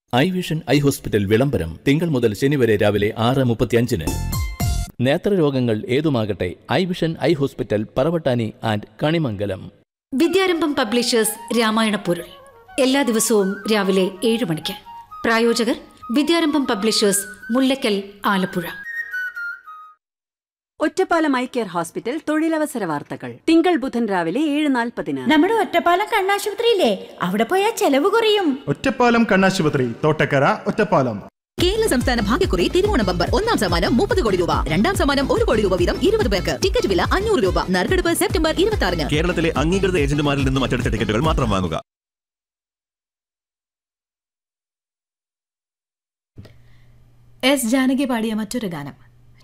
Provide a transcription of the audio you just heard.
I vision eye hospital വിളംബരം തിങ്കൾ മുതൽ ശനി വരെ രാവിലെ ആറ് മുപ്പത്തിയഞ്ചിന് നേത്രരോഗങ്ങൾ ഏതുമാകട്ടെ eye vision eye hospital Paravattani and Kanimangalam Vidyarambham publishers Ramayana പൊരുൾ എല്ലാ ദിവസവും രാവിലെ ഏഴ് മണിക്ക് പ്രായോജകർ Vidyarambham publishers Mullakkal Alappuzha Ottapalam eye care hospital തൊഴിലവസര വാർത്തകൾ തിങ്കൾ ബുധൻ രാവിലെ ഏഴ് നാൽപ്പതിന് നമ്മുടെ ഒറ്റപ്പാലം കണ്ണാശുപത്രിയില്ലേ അവിടെ പോയാൽ ചെലവ് കുറയും ഒറ്റപ്പാലം കണ്ണാശുപത്രി തോട്ടക്കര ഒറ്റപ്പാലം കേരള സംസ്ഥാന ഭാഗ്യക്കുറി തിരുവോണം ബമ്പർ ഒന്നാം സമ്മാനം മുപ്പത് കോടി രൂപ രണ്ടാം സമ്മാനം ഒരു കോടി രൂപ വീതം ഇരുപത് പേർക്ക് ടിക്കറ്റ് വില അഞ്ഞൂറ് രൂപ നറുക്കെടുപ്പ് സെപ്റ്റംബർ ഇരുപത്തി ആറിന് കേരളത്തിലെ അംഗീകൃത ഏജന്റുമാരിൽ നിന്നും മറ്റെടുത്ത ടിക്കറ്റുകൾ മാത്രം വാങ്ങുക എസ് ജാനകി പാടിയ മറ്റൊരു ഗാനം